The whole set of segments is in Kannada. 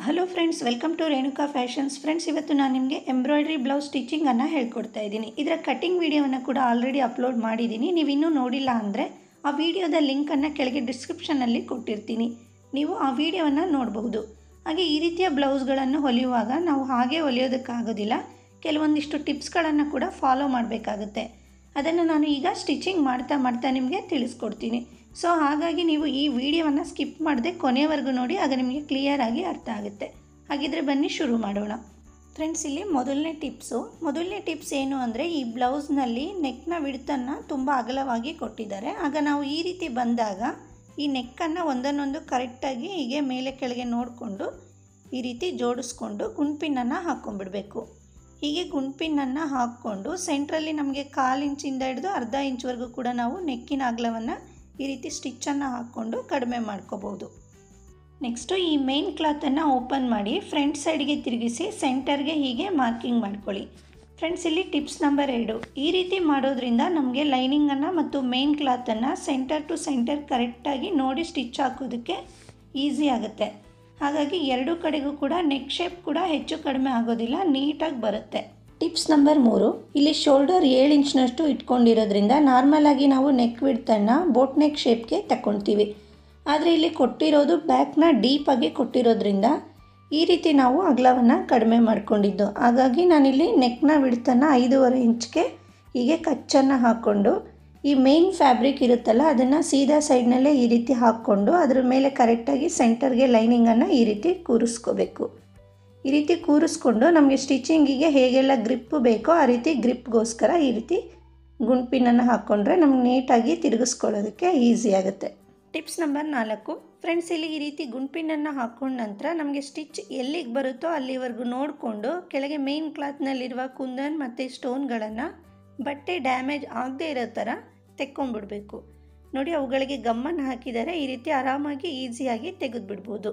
hello friends welcome to Renuka fashions friends ಇವತ್ತು ನಾನು ನಿಮಗೆ ಎಂಬ್ರಾಯ್ಡ್ರಿ ಬ್ಲೌಸ್ ಸ್ಟಿಚಿಂಗನ್ನು ಹೇಳ್ಕೊಡ್ತಾ ಇದ್ದೀನಿ ಇದರ ಕಟಿಂಗ್ ವಿಡಿಯೋವನ್ನು ಕೂಡ ಆಲ್ರೆಡಿ ಅಪ್ಲೋಡ್ ಮಾಡಿದ್ದೀನಿ ನೀವು ಇನ್ನೂ ನೋಡಿಲ್ಲ ಅಂದರೆ ಆ ವಿಡಿಯೋದ ಲಿಂಕನ್ನು ಕೆಳಗೆ ಡಿಸ್ಕ್ರಿಪ್ಷನಲ್ಲಿ ಕೊಟ್ಟಿರ್ತೀನಿ ನೀವು ಆ ವಿಡಿಯೋವನ್ನು ನೋಡಬಹುದು ಹಾಗೆ ಈ ರೀತಿಯ ಬ್ಲೌಸ್ಗಳನ್ನು ಹೊಲಿಯುವಾಗ ನಾವು ಹಾಗೆ ಹೊಲಿಯೋದಕ್ಕಾಗೋದಿಲ್ಲ ಕೆಲವೊಂದಿಷ್ಟು ಟಿಪ್ಸ್ಗಳನ್ನು ಕೂಡ ಫಾಲೋ ಮಾಡಬೇಕಾಗುತ್ತೆ ಅದನ್ನು ನಾನು ಈಗ ಸ್ಟಿಚಿಂಗ್ ಮಾಡ್ತಾ ಮಾಡ್ತಾ ನಿಮಗೆ ತಿಳಿಸ್ಕೊಡ್ತೀನಿ ಸೊ ಹಾಗಾಗಿ ನೀವು ಈ ವಿಡಿಯೋವನ್ನು ಸ್ಕಿಪ್ ಮಾಡದೆ ಕೊನೆವರೆಗೂ ನೋಡಿ ಆಗ ನಿಮಗೆ ಕ್ಲಿಯರಾಗಿ ಅರ್ಥ ಆಗುತ್ತೆ ಹಾಗಿದ್ರೆ ಬನ್ನಿ ಶುರು ಮಾಡೋಣ ಫ್ರೆಂಡ್ಸ್ ಇಲ್ಲಿ ಮೊದಲನೇ ಟಿಪ್ಸು ಮೊದಲನೇ ಟಿಪ್ಸ್ ಏನು ಅಂದರೆ ಈ ಬ್ಲೌಸ್ನಲ್ಲಿ ನೆಕ್ನ ವಿಡ್ತನ್ನು ತುಂಬ ಅಗಲವಾಗಿ ಕೊಟ್ಟಿದ್ದಾರೆ ಆಗ ನಾವು ಈ ರೀತಿ ಬಂದಾಗ ಈ ನೆಕ್ಕನ್ನು ಒಂದನ್ನೊಂದು ಕರೆಕ್ಟಾಗಿ ಹೀಗೆ ಮೇಲೆ ಕೆಳಗೆ ನೋಡಿಕೊಂಡು ಈ ರೀತಿ ಜೋಡಿಸ್ಕೊಂಡು ಗುಂಪಿನನ್ನು ಹಾಕ್ಕೊಂಡ್ಬಿಡ್ಬೇಕು ಹೀಗೆ ಗುಂಪಿನನ್ನು ಹಾಕ್ಕೊಂಡು ಸೆಂಟ್ರಲ್ಲಿ ನಮಗೆ ಕಾಲು ಇಂಚಿಂದ ಹಿಡಿದು ಅರ್ಧ ಇಂಚ್ವರೆಗೂ ಕೂಡ ನಾವು ನೆಕ್ಕಿನ ಅಗಲವನ್ನು ಈ ರೀತಿ ಸ್ಟಿಚ್ಚನ್ನು ಹಾಕ್ಕೊಂಡು ಕಡಿಮೆ ಮಾಡ್ಕೋಬೋದು ನೆಕ್ಸ್ಟು ಈ ಮೇನ್ ಕ್ಲಾತನ್ನು ಓಪನ್ ಮಾಡಿ ಫ್ರಂಟ್ ಸೈಡ್ಗೆ ತಿರುಗಿಸಿ ಸೆಂಟರ್ಗೆ ಹೀಗೆ ಮಾರ್ಕಿಂಗ್ ಮಾಡ್ಕೊಳ್ಳಿ ಫ್ರೆಂಡ್ಸ್ ಇಲ್ಲಿ ಟಿಪ್ಸ್ ನಂಬರ್ ಎರಡು ಈ ರೀತಿ ಮಾಡೋದ್ರಿಂದ ನಮಗೆ ಲೈನಿಂಗನ್ನು ಮತ್ತು ಮೇನ್ ಕ್ಲಾತನ್ನು ಸೆಂಟರ್ ಟು ಸೆಂಟರ್ ಕರೆಕ್ಟಾಗಿ ನೋಡಿ ಸ್ಟಿಚ್ ಹಾಕೋದಕ್ಕೆ ಈಸಿ ಆಗುತ್ತೆ ಹಾಗಾಗಿ ಎರಡು ಕಡೆಗೂ ಕೂಡ ನೆಕ್ ಶೇಪ್ ಕೂಡ ಹೆಚ್ಚು ಕಡಿಮೆ ಆಗೋದಿಲ್ಲ ನೀಟಾಗಿ ಬರುತ್ತೆ ಟಿಪ್ಸ್ ನಂಬರ್ ಮೂರು ಇಲ್ಲಿ ಶೋಲ್ಡರ್ ಏಳು ಇಂಚ್ನಷ್ಟು ಇಟ್ಕೊಂಡಿರೋದ್ರಿಂದ ನಾರ್ಮಲಾಗಿ ನಾವು ನೆಕ್ ವಿಡ್ತನ್ನು ಬೋಟ್ ನೆಕ್ ಶೇಪ್ಗೆ ತಗೊಳ್ತೀವಿ ಆದರೆ ಇಲ್ಲಿ ಕೊಟ್ಟಿರೋದು ಬ್ಯಾಕ್ನ ಡೀಪಾಗಿ ಕೊಟ್ಟಿರೋದ್ರಿಂದ ಈ ರೀತಿ ನಾವು ಅಗಲವನ್ನು ಕಡಿಮೆ ಮಾಡ್ಕೊಂಡಿದ್ದು ಹಾಗಾಗಿ ನಾನಿಲ್ಲಿ ನೆಕ್ನ ವಿಡ್ತನ್ನು ಐದೂವರೆ ಇಂಚ್ಗೆ ಹೀಗೆ ಕಚ್ಚನ್ನು ಹಾಕ್ಕೊಂಡು ಈ ಮೇನ್ ಫ್ಯಾಬ್ರಿಕ್ ಇರುತ್ತಲ್ಲ ಅದನ್ನು ಸೀದಾ ಸೈಡ್ನಲ್ಲೇ ಈ ರೀತಿ ಹಾಕ್ಕೊಂಡು ಅದ್ರ ಮೇಲೆ ಕರೆಕ್ಟಾಗಿ ಸೆಂಟರ್ಗೆ ಲೈನಿಂಗನ್ನು ಈ ರೀತಿ ಕೂರಿಸ್ಕೋಬೇಕು ಈ ರೀತಿ ಕೂರಿಸ್ಕೊಂಡು ನಮಗೆ ಸ್ಟಿಚಿಂಗಿಗೆ ಹೇಗೆಲ್ಲ ಗ್ರಿಪ್ ಬೇಕೋ ಆ ರೀತಿ ಗ್ರಿಪ್ಗೋಸ್ಕರ ಈ ರೀತಿ ಗುಂಪಿನನ್ನು ಹಾಕ್ಕೊಂಡ್ರೆ ನಮ್ಗೆ ನೀಟಾಗಿ ತಿರುಗಿಸ್ಕೊಳ್ಳೋದಕ್ಕೆ ಈಸಿ ಆಗುತ್ತೆ ಟಿಪ್ಸ್ ನಂಬರ್ ನಾಲ್ಕು ಫ್ರೆಂಡ್ಸ್ ಇಲ್ಲಿ ಈ ರೀತಿ ಗುಂಪಿನನ್ನು ಹಾಕ್ಕೊಂಡ ನಂತರ ನಮಗೆ ಸ್ಟಿಚ್ ಎಲ್ಲಿಗೆ ಬರುತ್ತೋ ಅಲ್ಲಿವರೆಗೂ ನೋಡಿಕೊಂಡು ಕೆಳಗೆ ಮೇನ್ ಕ್ಲಾತ್ನಲ್ಲಿರುವ ಕುಂದನ್ ಮತ್ತು ಸ್ಟೋನ್ಗಳನ್ನು ಬಟ್ಟೆ ಡ್ಯಾಮೇಜ್ ಆಗದೇ ಇರೋ ಥರ ತೆಕ್ಕೊಂಬಿಡ್ಬೇಕು ನೋಡಿ ಅವುಗಳಿಗೆ ಗಮ್ಮನ್ನು ಹಾಕಿದರೆ ಈ ರೀತಿ ಆರಾಮಾಗಿ ಈಸಿಯಾಗಿ ತೆಗೆದುಬಿಡ್ಬೋದು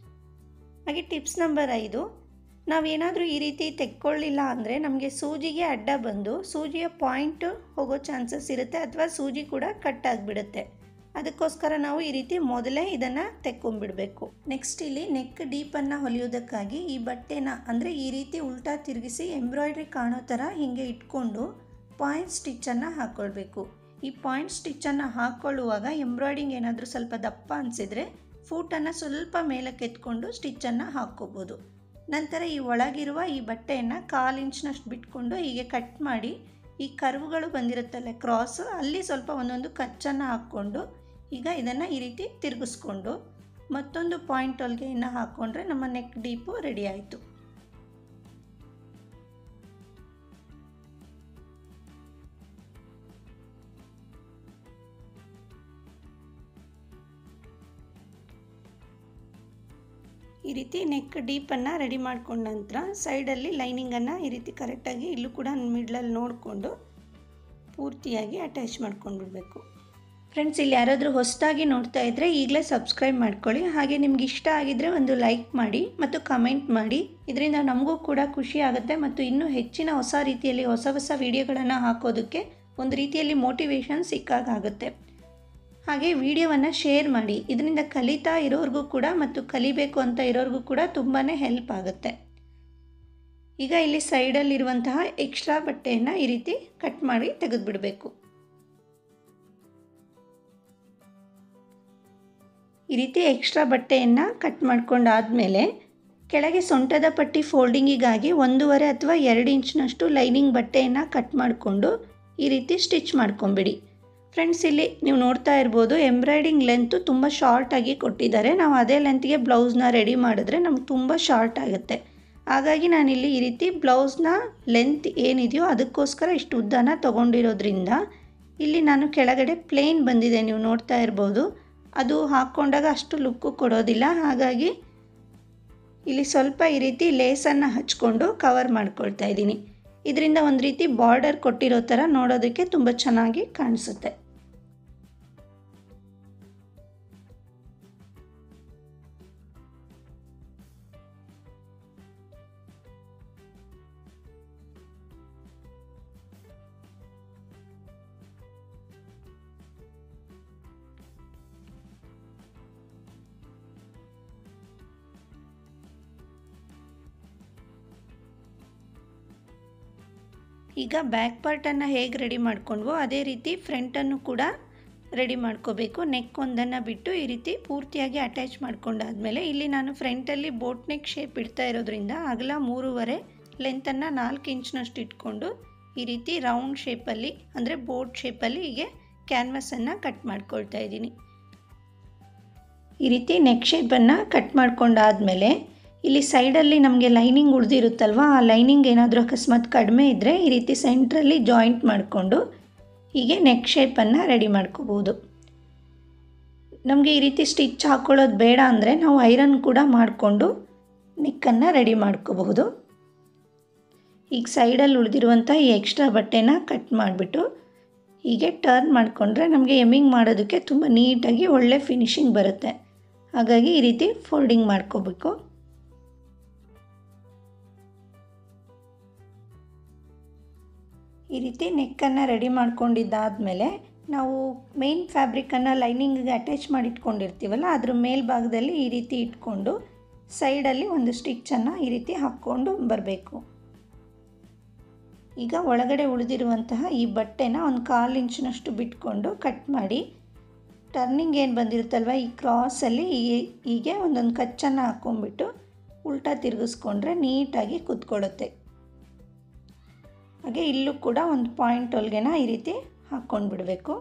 ಹಾಗೆ ಟಿಪ್ಸ್ ನಂಬರ್ ಐದು ನಾವೇನಾದರೂ ಈ ರೀತಿ ತೆಕ್ಕೊಳ್ಳಿಲ್ಲ ಅಂದರೆ ನಮಗೆ ಸೂಜಿಗೆ ಅಡ್ಡ ಬಂದು ಸೂಜಿಯ ಪಾಯಿಂಟು ಹೋಗೋ ಚಾನ್ಸಸ್ ಇರುತ್ತೆ ಅಥವಾ ಸೂಜಿ ಕೂಡ ಕಟ್ ಆಗಿಬಿಡುತ್ತೆ ಅದಕ್ಕೋಸ್ಕರ ನಾವು ಈ ರೀತಿ ಮೊದಲೇ ಇದನ್ನು ತೆಕ್ಕೊಂಬಿಡಬೇಕು ನೆಕ್ಸ್ಟ್ ಇಲ್ಲಿ ನೆಕ್ ಡೀಪನ್ನು ಹೊಲಿಯೋದಕ್ಕಾಗಿ ಈ ಬಟ್ಟೆನ ಅಂದರೆ ಈ ರೀತಿ ಉಲ್ಟಾ ತಿರುಗಿಸಿ ಎಂಬ್ರಾಯ್ಡ್ರಿ ಕಾಣೋ ಥರ ಹೀಗೆ ಇಟ್ಕೊಂಡು ಪಾಯಿಂಟ್ ಸ್ಟಿಚ್ಚನ್ನು ಹಾಕ್ಕೊಳ್ಬೇಕು ಈ ಪಾಯಿಂಟ್ ಸ್ಟಿಚ್ಚನ್ನು ಹಾಕ್ಕೊಳ್ಳುವಾಗ ಎಂಬ್ರಾಯ್ಡಿಂಗ್ ಏನಾದರೂ ಸ್ವಲ್ಪ ದಪ್ಪ ಅನಿಸಿದರೆ ಫೂಟನ್ನು ಸ್ವಲ್ಪ ಮೇಲಕ್ಕೆ ಎತ್ಕೊಂಡು ಸ್ಟಿಚ್ಚನ್ನು ಹಾಕ್ಕೋಬೋದು ನಂತರ ಈ ಒಳಗಿರುವ ಈ ಬಟ್ಟೆಯನ್ನು ಕಾಲು ಇಂಚ್ನಷ್ಟು ಬಿಟ್ಕೊಂಡು ಹೀಗೆ ಕಟ್ ಮಾಡಿ ಈ ಕರ್ವ್ಗಳು ಬಂದಿರುತ್ತಲ್ಲ ಕ್ರಾಸ್ ಅಲ್ಲಿ ಸ್ವಲ್ಪ ಒಂದೊಂದು ಕಚ್ಚನ್ನು ಹಾಕ್ಕೊಂಡು ಈಗ ಇದನ್ನು ಈ ರೀತಿ ತಿರುಗಿಸ್ಕೊಂಡು ಮತ್ತೊಂದು ಪಾಯಿಂಟ್ ಹೊಲಿಗೆಯನ್ನು ಹಾಕ್ಕೊಂಡ್ರೆ ನಮ್ಮ ನೆಕ್ ಡೀಪು ರೆಡಿ ಆಯಿತು ಈ ರೀತಿ ನೆಕ್ ಡೀಪನ್ನು ರೆಡಿ ಮಾಡ್ಕೊಂಡ ನಂತರ ಸೈಡಲ್ಲಿ ಲೈನಿಂಗನ್ನು ಈ ರೀತಿ ಕರೆಕ್ಟಾಗಿ ಇಲ್ಲೂ ಕೂಡ ಮಿಡ್ಲಲ್ಲಿ ನೋಡಿಕೊಂಡು ಪೂರ್ತಿಯಾಗಿ ಅಟ್ಯಾಚ್ ಮಾಡ್ಕೊಂಡ್ಬಿಡ್ಬೇಕು ಫ್ರೆಂಡ್ಸ್ ಇಲ್ಲಿ ಯಾರಾದರೂ ಹೊಸದಾಗಿ ನೋಡ್ತಾ ಇದ್ದರೆ ಈಗಲೇ ಸಬ್ಸ್ಕ್ರೈಬ್ ಮಾಡ್ಕೊಳ್ಳಿ ಹಾಗೆ ನಿಮ್ಗೆ ಇಷ್ಟ ಆಗಿದ್ದರೆ ಒಂದು ಲೈಕ್ ಮಾಡಿ ಮತ್ತು ಕಮೆಂಟ್ ಮಾಡಿ ಇದರಿಂದ ನಮಗೂ ಕೂಡ ಖುಷಿ ಆಗುತ್ತೆ ಮತ್ತು ಇನ್ನೂ ಹೆಚ್ಚಿನ ಹೊಸ ರೀತಿಯಲ್ಲಿ ಹೊಸ ಹೊಸ ವಿಡಿಯೋಗಳನ್ನು ಹಾಕೋದಕ್ಕೆ ಒಂದು ರೀತಿಯಲ್ಲಿ ಮೋಟಿವೇಶನ್ ಸಿಕ್ಕಾಗುತ್ತೆ ಹಾಗೆ ವಿಡಿಯೋವನ್ನು ಶೇರ್ ಮಾಡಿ ಇದರಿಂದ ಕಲಿತಾ ಇರೋರಿಗೂ ಕೂಡ ಮತ್ತು ಕಲಿಬೇಕು ಅಂತ ಇರೋರಿಗೂ ಕೂಡ ತುಂಬಾ ಹೆಲ್ಪ್ ಆಗುತ್ತೆ ಈಗ ಇಲ್ಲಿ ಸೈಡಲ್ಲಿರುವಂತಹ ಎಕ್ಸ್ಟ್ರಾ ಬಟ್ಟೆಯನ್ನು ಈ ರೀತಿ ಕಟ್ ಮಾಡಿ ತೆಗೆದುಬಿಡಬೇಕು ಈ ರೀತಿ ಎಕ್ಸ್ಟ್ರಾ ಬಟ್ಟೆಯನ್ನು ಕಟ್ ಮಾಡ್ಕೊಂಡಾದಮೇಲೆ ಕೆಳಗೆ ಸೊಂಟದ ಪಟ್ಟಿ ಫೋಲ್ಡಿಂಗಿಗಾಗಿ ಒಂದೂವರೆ ಅಥವಾ ಎರಡು ಇಂಚ್ನಷ್ಟು ಲೈನಿಂಗ್ ಬಟ್ಟೆಯನ್ನು ಕಟ್ ಮಾಡಿಕೊಂಡು ಈ ರೀತಿ ಸ್ಟಿಚ್ ಮಾಡ್ಕೊಂಬಿಡಿ ಫ್ರೆಂಡ್ಸ್ ಇಲ್ಲಿ ನೀವು ನೋಡ್ತಾ ಇರ್ಬೋದು ಎಂಬ್ರಾಯ್ಡಿಂಗ್ ಲೆಂತು ತುಂಬ ಶಾರ್ಟಾಗಿ ಕೊಟ್ಟಿದ್ದಾರೆ ನಾವು ಅದೇ ಲೆಂತ್ಗೆ ಬ್ಲೌಸ್ನ ರೆಡಿ ಮಾಡಿದ್ರೆ ನಮ್ಗೆ ತುಂಬ ಶಾರ್ಟ್ ಆಗುತ್ತೆ ಹಾಗಾಗಿ ನಾನಿಲ್ಲಿ ಈ ರೀತಿ ಬ್ಲೌಸ್ನ ಲೆಂತ್ ಏನಿದೆಯೋ ಅದಕ್ಕೋಸ್ಕರ ಇಷ್ಟು ಉದ್ದನ ತೊಗೊಂಡಿರೋದ್ರಿಂದ ಇಲ್ಲಿ ನಾನು ಕೆಳಗಡೆ ಪ್ಲೇನ್ ಬಂದಿದೆ ನೀವು ನೋಡ್ತಾ ಇರ್ಬೋದು ಅದು ಹಾಕ್ಕೊಂಡಾಗ ಅಷ್ಟು ಲುಕ್ಕು ಕೊಡೋದಿಲ್ಲ ಹಾಗಾಗಿ ಇಲ್ಲಿ ಸ್ವಲ್ಪ ಈ ರೀತಿ ಲೇಸನ್ನು ಹಚ್ಕೊಂಡು ಕವರ್ ಮಾಡ್ಕೊಳ್ತಾ ಇದ್ದೀನಿ ಇದರಿಂದ ಒಂದು ರೀತಿ ಬಾರ್ಡರ್ ಕೊಟ್ಟಿರೋ ಥರ ನೋಡೋದಕ್ಕೆ ತುಂಬ ಚೆನ್ನಾಗಿ ಕಾಣಿಸುತ್ತೆ ಈಗ ಬ್ಯಾಕ್ ಪಾರ್ಟನ್ನು ಹೇಗೆ ರೆಡಿ ಮಾಡ್ಕೊಂಡ್ವೋ ಅದೇ ರೀತಿ ಫ್ರಂಟನ್ನು ಕೂಡ ರೆಡಿ ಮಾಡ್ಕೋಬೇಕು ನೆಕ್ ಒಂದನ್ನು ಬಿಟ್ಟು ಈ ರೀತಿ ಪೂರ್ತಿಯಾಗಿ ಅಟ್ಯಾಚ್ ಮಾಡ್ಕೊಂಡಾದಮೇಲೆ ಇಲ್ಲಿ ನಾನು ಫ್ರಂಟಲ್ಲಿ ಬೋಟ್ ನೆಕ್ ಶೇಪ್ ಇಡ್ತಾ ಇರೋದ್ರಿಂದ ಅಗಲ ಮೂರುವರೆ ಲೆಂತನ್ನು ನಾಲ್ಕು ಇಂಚ್ನಷ್ಟು ಇಟ್ಕೊಂಡು ಈ ರೀತಿ ರೌಂಡ್ ಶೇಪಲ್ಲಿ ಅಂದರೆ ಬೋಟ್ ಶೇಪಲ್ಲಿ ಹೀಗೆ ಕ್ಯಾನ್ವಸನ್ನು ಕಟ್ ಮಾಡ್ಕೊಳ್ತಾ ಇದ್ದೀನಿ ಈ ರೀತಿ ನೆಕ್ ಶೇಪನ್ನು ಕಟ್ ಮಾಡ್ಕೊಂಡಾದಮೇಲೆ ಇಲ್ಲಿ ಸೈಡಲ್ಲಿ ನಮಗೆ ಲೈನಿಂಗ್ ಉಳಿದಿರುತ್ತಲ್ವ ಆ ಲೈನಿಂಗ್ ಏನಾದರೂ ಅಕಸ್ಮಾತ್ ಕಡಿಮೆ ಇದ್ದರೆ ಈ ರೀತಿ ಸೆಂಟ್ರಲ್ಲಿ ಜಾಯಿಂಟ್ ಮಾಡಿಕೊಂಡು ಹೀಗೆ ನೆಕ್ ಶೇಪನ್ನು ರೆಡಿ ಮಾಡ್ಕೋಬೋದು ನಮಗೆ ಈ ರೀತಿ ಸ್ಟಿಚ್ ಹಾಕ್ಕೊಳ್ಳೋದು ಬೇಡ ಅಂದರೆ ನಾವು ಐರನ್ ಕೂಡ ಮಾಡಿಕೊಂಡು ನೆಕ್ಕನ್ನು ರೆಡಿ ಮಾಡ್ಕೋಬಹುದು ಈಗ ಸೈಡಲ್ಲಿ ಉಳಿದಿರುವಂಥ ಈ ಎಕ್ಸ್ಟ್ರಾ ಬಟ್ಟೆನ ಕಟ್ ಮಾಡಿಬಿಟ್ಟು ಹೀಗೆ ಟರ್ನ್ ಮಾಡಿಕೊಂಡ್ರೆ ನಮಗೆ ಎಮ್ಮಿಂಗ್ ಮಾಡೋದಕ್ಕೆ ತುಂಬ ನೀಟಾಗಿ ಒಳ್ಳೆ ಫಿನಿಶಿಂಗ್ ಬರುತ್ತೆ ಹಾಗಾಗಿ ಈ ರೀತಿ ಫೋಲ್ಡಿಂಗ್ ಮಾಡ್ಕೋಬೇಕು ಈ ರೀತಿ ನೆಕ್ಕನ್ನು ರೆಡಿ ಮಾಡ್ಕೊಂಡಿದ್ದಾದಮೇಲೆ ನಾವು ಮೇನ್ ಫ್ಯಾಬ್ರಿಕನ್ನು ಲೈನಿಂಗಿಗೆ ಅಟ್ಯಾಚ್ ಮಾಡಿ ಇಟ್ಕೊಂಡಿರ್ತೀವಲ್ಲ ಅದ್ರ ಮೇಲ್ಭಾಗದಲ್ಲಿ ಈ ರೀತಿ ಇಟ್ಕೊಂಡು ಸೈಡಲ್ಲಿ ಒಂದು ಸ್ಟಿಚ್ಚನ್ನು ಈ ರೀತಿ ಹಾಕ್ಕೊಂಡು ಬರಬೇಕು ಈಗ ಒಳಗಡೆ ಉಳಿದಿರುವಂತಹ ಈ ಬಟ್ಟೆನ ಒಂದು ಕಾಲು ಇಂಚಿನಷ್ಟು ಬಿಟ್ಕೊಂಡು ಕಟ್ ಮಾಡಿ ಟರ್ನಿಂಗ್ ಏನು ಬಂದಿರುತ್ತಲ್ವ ಈ ಕ್ರಾಸಲ್ಲಿ ಹೀಗೆ ಒಂದೊಂದು ಕಚ್ಚನ್ನು ಹಾಕ್ಕೊಂಬಿಟ್ಟು ಉಲ್ಟಾ ತಿರುಗಿಸ್ಕೊಂಡ್ರೆ ನೀಟಾಗಿ ಕುತ್ಕೊಳ್ಳುತ್ತೆ ಹಾಗೆ ಇಲ್ಲೂ ಕೂಡ ಒಂದು ಪಾಯಿಂಟ್ ಹೊಲ್ಗೆನ ಈ ರೀತಿ ಹಾಕ್ಕೊಂಡು ಬಿಡಬೇಕು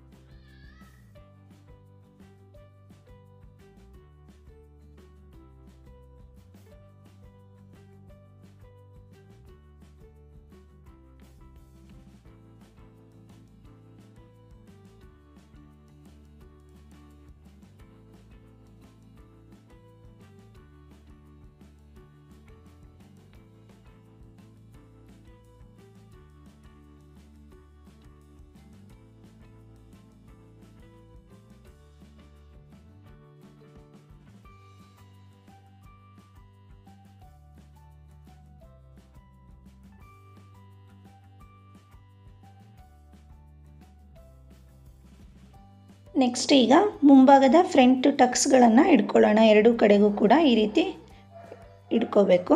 ನೆಕ್ಸ್ಟ್ ಈಗ ಮುಂಭಾಗದ ಫ್ರಂಟ್ ಟಕ್ಸ್ಗಳನ್ನು ಇಟ್ಕೊಳ್ಳೋಣ ಎರಡೂ ಕಡೆಗೂ ಕೂಡ ಈ ರೀತಿ ಇಟ್ಕೋಬೇಕು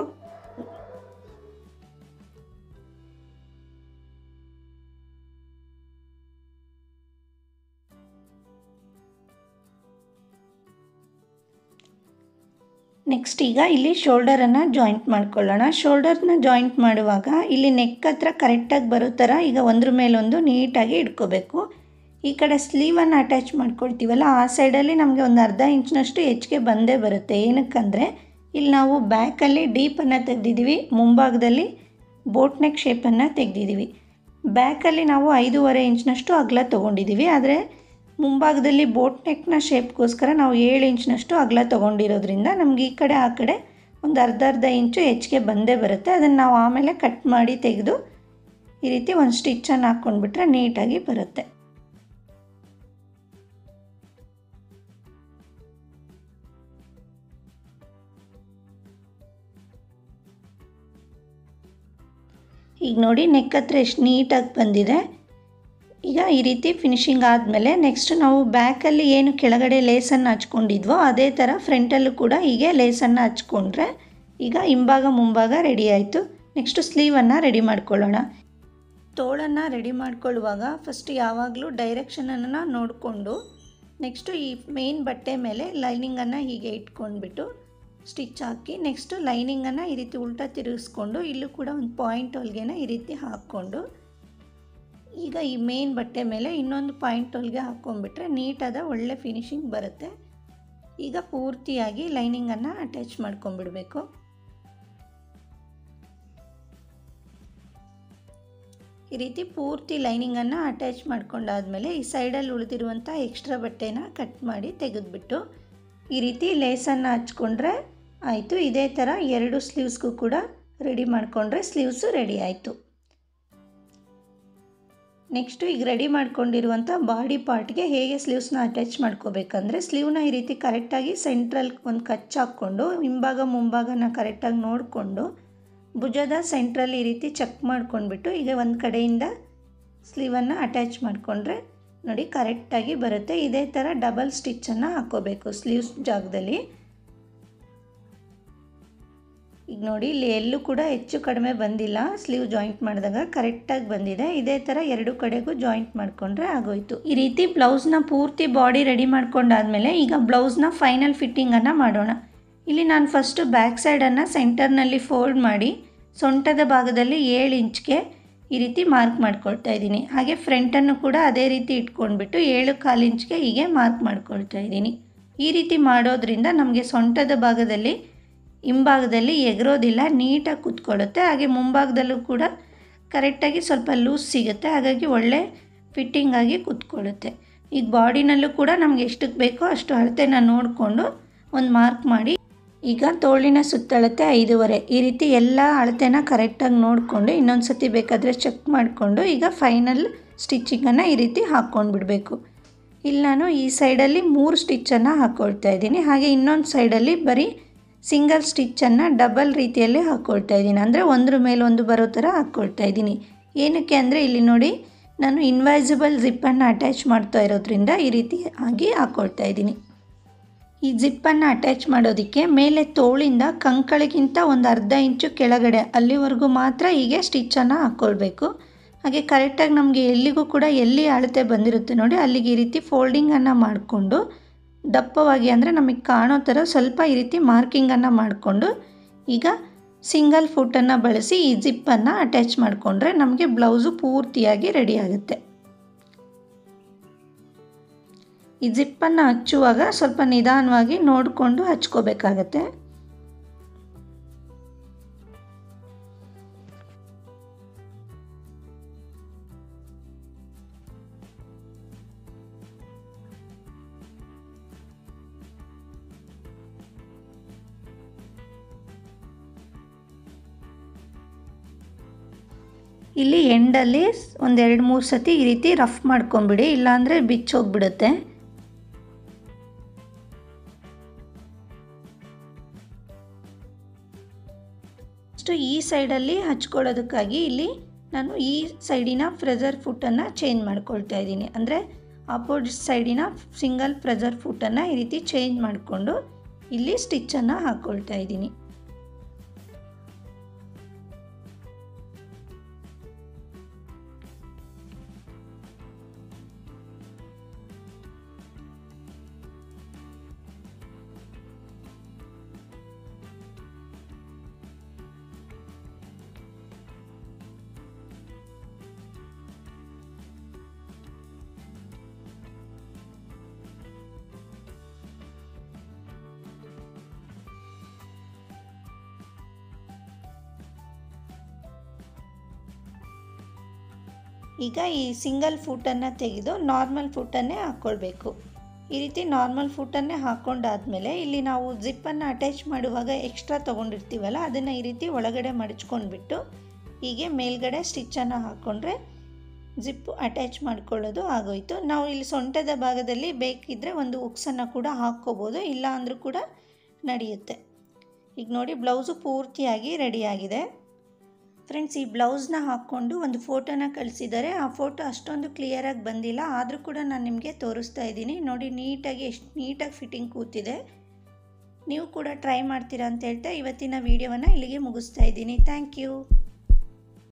ನೆಕ್ಸ್ಟ್ ಈಗ ಇಲ್ಲಿ ಶೋಲ್ಡರನ್ನು ಜಾಯಿಂಟ್ ಮಾಡ್ಕೊಳ್ಳೋಣ ಶೋಲ್ಡರ್ನ ಜಾಯಿಂಟ್ ಮಾಡುವಾಗ ಇಲ್ಲಿ ನೆಕ್ ಹತ್ರ ಕರೆಕ್ಟಾಗಿ ಬರೋ ಥರ ಈಗ ಒಂದ್ರ ಮೇಲೊಂದು ನೀಟಾಗಿ ಇಟ್ಕೋಬೇಕು ಈ ಕಡೆ ಸ್ಲೀವನ್ನು ಅಟ್ಯಾಚ್ ಮಾಡ್ಕೊಳ್ತೀವಲ್ಲ ಆ ಸೈಡಲ್ಲಿ ನಮಗೆ ಒಂದು ಅರ್ಧ ಇಂಚ್ನಷ್ಟು ಹೆಚ್ಚಿಗೆ ಬಂದೇ ಬರುತ್ತೆ ಏನಕ್ಕಂದರೆ ಇಲ್ಲಿ ನಾವು ಬ್ಯಾಕಲ್ಲಿ ಡೀಪನ್ನು ತೆಗೆದಿದ್ದೀವಿ ಮುಂಭಾಗದಲ್ಲಿ ಬೋಟ್ ನೆಕ್ ಶೇಪನ್ನು ತೆಗೆದಿದ್ದೀವಿ ಬ್ಯಾಕಲ್ಲಿ ನಾವು ಐದೂವರೆ ಇಂಚ್ನಷ್ಟು ಅಗಲ ತೊಗೊಂಡಿದ್ದೀವಿ ಆದರೆ ಮುಂಭಾಗದಲ್ಲಿ ಬೋಟ್ ನೆಕ್ನ ಶೇಪ್ಗೋಸ್ಕರ ನಾವು ಏಳು ಇಂಚ್ನಷ್ಟು ಅಗಲ ತೊಗೊಂಡಿರೋದ್ರಿಂದ ನಮ್ಗೆ ಈ ಕಡೆ ಆ ಕಡೆ ಒಂದು ಅರ್ಧ ಅರ್ಧ ಇಂಚು ಹೆಚ್ಚಿಗೆ ಬಂದೇ ಬರುತ್ತೆ ಅದನ್ನು ನಾವು ಆಮೇಲೆ ಕಟ್ ಮಾಡಿ ತೆಗೆದು ಈ ರೀತಿ ಒಂದು ಸ್ಟಿಚ್ಚನ್ನು ಹಾಕ್ಕೊಂಡ್ಬಿಟ್ರೆ ನೀಟಾಗಿ ಬರುತ್ತೆ ಈಗ ನೋಡಿ ನೆಕ್ ಹತ್ರ ಎಷ್ಟು ನೀಟಾಗಿ ಬಂದಿದೆ ಈಗ ಈ ರೀತಿ ಫಿನಿಶಿಂಗ್ ಆದಮೇಲೆ ನೆಕ್ಸ್ಟ್ ನಾವು ಬ್ಯಾಕಲ್ಲಿ ಏನು ಕೆಳಗಡೆ ಲೇಸನ್ನು ಹಚ್ಕೊಂಡಿದ್ವೋ ಅದೇ ಥರ ಫ್ರಂಟಲ್ಲೂ ಕೂಡ ಹೀಗೆ ಲೇಸನ್ನು ಹಚ್ಕೊಂಡ್ರೆ ಈಗ ಹಿಂಭಾಗ ಮುಂಭಾಗ ರೆಡಿ ಆಯಿತು ನೆಕ್ಸ್ಟು ಸ್ಲೀವನ್ನು ರೆಡಿ ಮಾಡ್ಕೊಳ್ಳೋಣ ತೋಳನ್ನು ರೆಡಿ ಮಾಡ್ಕೊಳ್ಳುವಾಗ ಫಸ್ಟ್ ಯಾವಾಗಲೂ ಡೈರೆಕ್ಷನನ್ನು ನೋಡಿಕೊಂಡು ನೆಕ್ಸ್ಟು ಈ ಮೇನ್ ಬಟ್ಟೆ ಮೇಲೆ ಲೈನಿಂಗನ್ನು ಹೀಗೆ ಇಟ್ಕೊಂಡ್ಬಿಟ್ಟು ಸ್ಟಿಚ್ ಹಾಕಿ ನೆಕ್ಸ್ಟು ಲೈನಿಂಗನ್ನು ಈ ರೀತಿ ಉಲ್ಟಾ ತಿರುಗಿಸ್ಕೊಂಡು ಇಲ್ಲೂ ಕೂಡ ಒಂದು ಪಾಯಿಂಟ್ ಹೊಲ್ಗೆನ ಈ ರೀತಿ ಹಾಕ್ಕೊಂಡು ಈಗ ಈ ಮೇನ್ ಬಟ್ಟೆ ಮೇಲೆ ಇನ್ನೊಂದು ಪಾಯಿಂಟ್ ಹೊಲ್ಗೆ ಹಾಕ್ಕೊಂಡ್ಬಿಟ್ರೆ ನೀಟಾದ ಒಳ್ಳೆ ಫಿನಿಶಿಂಗ್ ಬರುತ್ತೆ ಈಗ ಪೂರ್ತಿಯಾಗಿ ಲೈನಿಂಗನ್ನು ಅಟ್ಯಾಚ್ ಮಾಡ್ಕೊಂಡ್ಬಿಡಬೇಕು ಈ ರೀತಿ ಪೂರ್ತಿ ಲೈನಿಂಗನ್ನು ಅಟ್ಯಾಚ್ ಮಾಡ್ಕೊಂಡಾದಮೇಲೆ ಈ ಸೈಡಲ್ಲಿ ಉಳಿದಿರುವಂಥ ಎಕ್ಸ್ಟ್ರಾ ಬಟ್ಟೆನ ಕಟ್ ಮಾಡಿ ತೆಗೆದುಬಿಟ್ಟು ಈ ರೀತಿ ಲೇಸನ್ನು ಹಚ್ಕೊಂಡ್ರೆ ಆಯಿತು ಇದೇ ಥರ ಎರಡು ಸ್ಲೀವ್ಸ್ಗೂ ಕೂಡ ರೆಡಿ ಮಾಡಿಕೊಂಡ್ರೆ ಸ್ಲೀವ್ಸು ರೆಡಿ ಆಯಿತು ನೆಕ್ಸ್ಟು ಈಗ ರೆಡಿ ಮಾಡ್ಕೊಂಡಿರುವಂಥ ಬಾಡಿ ಪಾರ್ಟ್ಗೆ ಹೇಗೆ ಸ್ಲೀವ್ಸ್ನ ಅಟ್ಯಾಚ್ ಮಾಡ್ಕೋಬೇಕಂದ್ರೆ ಸ್ಲೀವ್ನ ಈ ರೀತಿ ಕರೆಕ್ಟಾಗಿ ಸೆಂಟ್ರಲ್ ಒಂದು ಕಚ್ ಹಾಕ್ಕೊಂಡು ಹಿಂಭಾಗ ಮುಂಭಾಗನ ಕರೆಕ್ಟಾಗಿ ನೋಡಿಕೊಂಡು ಭುಜದ ಸೆಂಟ್ರಲ್ಲಿ ಈ ರೀತಿ ಚೆಕ್ ಮಾಡ್ಕೊಂಡ್ಬಿಟ್ಟು ಈಗ ಒಂದು ಕಡೆಯಿಂದ ಸ್ಲೀವನ್ನು ಅಟ್ಯಾಚ್ ಮಾಡಿಕೊಂಡ್ರೆ ನೋಡಿ ಕರೆಕ್ಟಾಗಿ ಬರುತ್ತೆ ಇದೇ ಥರ ಡಬಲ್ ಸ್ಟಿಚ್ಚನ್ನು ಹಾಕ್ಕೋಬೇಕು ಸ್ಲೀವ್ಸ್ ಜಾಗದಲ್ಲಿ ಈಗ ನೋಡಿ ಇಲ್ಲಿ ಎಲ್ಲೂ ಕೂಡ ಹೆಚ್ಚು ಕಡಿಮೆ ಬಂದಿಲ್ಲ ಸ್ಲೀವ್ ಜಾಯಿಂಟ್ ಮಾಡಿದಾಗ ಕರೆಕ್ಟಾಗಿ ಬಂದಿದೆ ಇದೇ ಥರ ಎರಡು ಕಡೆಗೂ ಜಾಯಿಂಟ್ ಮಾಡಿಕೊಂಡ್ರೆ ಆಗೋಯ್ತು ಈ ರೀತಿ ಬ್ಲೌಸ್ನ ಪೂರ್ತಿ ಬಾಡಿ ರೆಡಿ ಮಾಡ್ಕೊಂಡಾದ್ಮೇಲೆ ಈಗ ಬ್ಲೌಸ್ನ ಫೈನಲ್ ಫಿಟ್ಟಿಂಗನ್ನು ಮಾಡೋಣ ಇಲ್ಲಿ ನಾನು ಫಸ್ಟು ಬ್ಯಾಕ್ ಸೈಡನ್ನು ಸೆಂಟರ್ನಲ್ಲಿ ಫೋಲ್ಡ್ ಮಾಡಿ ಸೊಂಟದ ಭಾಗದಲ್ಲಿ ಏಳು ಇಂಚ್ಗೆ ಈ ರೀತಿ ಮಾರ್ಕ್ ಮಾಡ್ಕೊಳ್ತಾ ಇದ್ದೀನಿ ಹಾಗೆ ಫ್ರಂಟನ್ನು ಕೂಡ ಅದೇ ರೀತಿ ಇಟ್ಕೊಂಡ್ಬಿಟ್ಟು ಏಳು ಕಾಲು ಇಂಚ್ಗೆ ಹೀಗೆ ಮಾರ್ಕ್ ಮಾಡ್ಕೊಳ್ತಾ ಇದ್ದೀನಿ ಈ ರೀತಿ ಮಾಡೋದ್ರಿಂದ ನಮಗೆ ಸೊಂಟದ ಭಾಗದಲ್ಲಿ ಹಿಂಭಾಗದಲ್ಲಿ ಎಗರೋದಿಲ್ಲ ನೀಟಾಗಿ ಕೂತ್ಕೊಳ್ಳುತ್ತೆ ಹಾಗೆ ಮುಂಭಾಗದಲ್ಲೂ ಕೂಡ ಕರೆಕ್ಟಾಗಿ ಸ್ವಲ್ಪ ಲೂಸ್ ಸಿಗುತ್ತೆ ಹಾಗಾಗಿ ಒಳ್ಳೆ ಫಿಟ್ಟಿಂಗ್ ಆಗಿ ಕೂತ್ಕೊಳ್ಳುತ್ತೆ ಈಗ ಬಾಡಿನಲ್ಲೂ ಕೂಡ ನಮ್ಗೆ ಎಷ್ಟಕ್ಕೆ ಬೇಕೋ ಅಷ್ಟು ಅಳತೆನ ನೋಡಿಕೊಂಡು ಒಂದು ಮಾರ್ಕ್ ಮಾಡಿ ಈಗ ತೋಳಿನ ಸುತ್ತಳತೆ ಐದೂವರೆ ಈ ರೀತಿ ಎಲ್ಲ ಅಳತೆನ ಕರೆಕ್ಟಾಗಿ ನೋಡಿಕೊಂಡು ಇನ್ನೊಂದು ಸತಿ ಬೇಕಾದರೆ ಚೆಕ್ ಮಾಡಿಕೊಂಡು ಈಗ ಫೈನಲ್ ಸ್ಟಿಚ್ಚಿಂಗನ್ನು ಈ ರೀತಿ ಹಾಕ್ಕೊಂಡು ಬಿಡಬೇಕು ಇಲ್ಲಿ ನಾನು ಈ ಸೈಡಲ್ಲಿ ಮೂರು ಸ್ಟಿಚ್ಚನ್ನು ಹಾಕ್ಕೊಳ್ತಾ ಇದ್ದೀನಿ ಹಾಗೆ ಇನ್ನೊಂದು ಸೈಡಲ್ಲಿ ಬರೀ ಸಿಂಗಲ್ ಸ್ಟಿಚ್ಚನ್ನು ಡಬಲ್ ರೀತಿಯಲ್ಲಿ ಹಾಕ್ಕೊಳ್ತಾ ಇದ್ದೀನಿ ಅಂದರೆ ಒಂದ್ರ ಮೇಲೆ ಒಂದು ಬರೋ ಥರ ಹಾಕ್ಕೊಳ್ತಾ ಇದ್ದೀನಿ ಏನಕ್ಕೆ ಅಂದರೆ ಇಲ್ಲಿ ನೋಡಿ ನಾನು ಇನ್ವೈಸಿಬಲ್ ಜಿಪ್ಪನ್ನು ಅಟ್ಯಾಚ್ ಮಾಡ್ತಾ ಇರೋದ್ರಿಂದ ಈ ರೀತಿ ಆಗಿ ಹಾಕ್ಕೊಳ್ತಾ ಇದ್ದೀನಿ ಈ ಜಿಪ್ಪನ್ನು ಅಟ್ಯಾಚ್ ಮಾಡೋದಕ್ಕೆ ಮೇಲೆ ತೋಳಿಂದ ಕಂಕಳಿಗಿಂತ ಒಂದು ಅರ್ಧ ಇಂಚು ಕೆಳಗಡೆ ಅಲ್ಲಿವರೆಗೂ ಮಾತ್ರ ಹೀಗೆ ಸ್ಟಿಚ್ಚನ್ನು ಹಾಕ್ಕೊಳ್ಬೇಕು ಹಾಗೆ ಕರೆಕ್ಟಾಗಿ ನಮಗೆ ಎಲ್ಲಿಗೂ ಕೂಡ ಎಲ್ಲಿ ಅಳತೆ ಬಂದಿರುತ್ತೆ ನೋಡಿ ಅಲ್ಲಿಗೆ ಈ ರೀತಿ ಫೋಲ್ಡಿಂಗನ್ನು ಮಾಡಿಕೊಂಡು ದಪ್ಪವಾಗಿ ಅಂದರೆ ನಮಗೆ ಕಾಣೋ ಥರ ಸ್ವಲ್ಪ ಈ ರೀತಿ ಮಾರ್ಕಿಂಗನ್ನು ಮಾಡಿಕೊಂಡು ಈಗ ಸಿಂಗಲ್ ಫುಟನ್ನು ಬಳಸಿ ಈ ಜಿಪ್ಪನ್ನು ಅಟ್ಯಾಚ್ ಮಾಡಿಕೊಂಡ್ರೆ ನಮಗೆ ಬ್ಲೌಸು ಪೂರ್ತಿಯಾಗಿ ರೆಡಿ ಆಗುತ್ತೆ ಈ ಜಿಪ್ಪನ್ನು ಹಚ್ಚುವಾಗ ಸ್ವಲ್ಪ ನಿಧಾನವಾಗಿ ನೋಡಿಕೊಂಡು ಹಚ್ಕೋಬೇಕಾಗತ್ತೆ ಇಲ್ಲಿ ಎಂಡಲ್ಲಿ ಒಂದು ಎರಡು ಮೂರು ಸತಿ ಈ ರೀತಿ ರಫ್ ಮಾಡ್ಕೊಂಬಿಡಿ ಇಲ್ಲಾಂದರೆ ಬಿಚ್ಚೋಗ್ಬಿಡುತ್ತೆ ಅಷ್ಟು ಈ ಸೈಡಲ್ಲಿ ಹಚ್ಕೊಳ್ಳೋದಕ್ಕಾಗಿ ಇಲ್ಲಿ ನಾನು ಈ ಸೈಡಿನ ಫ್ರೆಜರ್ ಫುಟನ್ನು ಚೇಂಜ್ ಮಾಡ್ಕೊಳ್ತಾ ಇದ್ದೀನಿ ಅಂದರೆ ಆಪೋಸಿಟ್ ಸೈಡಿನ ಸಿಂಗಲ್ ಫ್ರೆಜರ್ ಫುಟನ್ನು ಈ ರೀತಿ ಚೇಂಜ್ ಮಾಡಿಕೊಂಡು ಇಲ್ಲಿ ಸ್ಟಿಚ್ಚನ್ನು ಹಾಕ್ಕೊಳ್ತಾ ಇದ್ದೀನಿ ಈಗ ಈ ಸಿಂಗಲ್ ಫುಟನ್ನು ತೆಗೆದು ನಾರ್ಮಲ್ ಫುಟನ್ನೇ ಹಾಕ್ಕೊಳ್ಬೇಕು ಈ ರೀತಿ ನಾರ್ಮಲ್ ಫುಟನ್ನೇ ಹಾಕ್ಕೊಂಡಾದ್ಮೇಲೆ ಇಲ್ಲಿ ನಾವು ಜಿಪ್ಪನ್ನು ಅಟ್ಯಾಚ್ ಮಾಡುವಾಗ ಎಕ್ಸ್ಟ್ರಾ ತೊಗೊಂಡಿರ್ತೀವಲ್ಲ ಅದನ್ನು ಈ ರೀತಿ ಒಳಗಡೆ ಮಡಚ್ಕೊಂಡ್ಬಿಟ್ಟು ಹೀಗೆ ಮೇಲ್ಗಡೆ ಸ್ಟಿಚ್ಚನ್ನು ಹಾಕ್ಕೊಂಡ್ರೆ ಜಿಪ್ಪು ಅಟ್ಯಾಚ್ ಮಾಡ್ಕೊಳ್ಳೋದು ಆಗೋಯ್ತು ನಾವು ಇಲ್ಲಿ ಸೊಂಟದ ಭಾಗದಲ್ಲಿ ಬೇಕಿದ್ದರೆ ಒಂದು ಉಕ್ಸನ್ನು ಕೂಡ ಹಾಕ್ಕೋಬೋದು ಇಲ್ಲ ಅಂದರೂ ಕೂಡ ನಡೆಯುತ್ತೆ ಈಗ ನೋಡಿ ಬ್ಲೌಸು ಪೂರ್ತಿಯಾಗಿ ರೆಡಿಯಾಗಿದೆ ಫ್ರೆಂಡ್ಸ್ ಈ ಬ್ಲೌಸ್ನ ಹಾಕ್ಕೊಂಡು ಒಂದು ಫೋಟೋನ ಕಳಿಸಿದ್ದಾರೆ ಆ ಫೋಟೋ ಅಷ್ಟೊಂದು ಕ್ಲಿಯರಾಗಿ ಬಂದಿಲ್ಲ ಆದರೂ ಕೂಡ ನಾನು ನಿಮಗೆ ತೋರಿಸ್ತಾ ಇದ್ದೀನಿ ನೋಡಿ ನೀಟಾಗಿ ಎಷ್ಟು ನೀಟಾಗಿ ಫಿಟ್ಟಿಂಗ್ ಕೂತಿದೆ ನೀವು ಕೂಡ ಟ್ರೈ ಮಾಡ್ತೀರಾ ಅಂತ ಹೇಳ್ತಾ ಇವತ್ತಿನ ವೀಡಿಯೋವನ್ನು ಇಲ್ಲಿಗೆ ಮುಗಿಸ್ತಾ ಇದ್ದೀನಿ ಥ್ಯಾಂಕ್ ಯು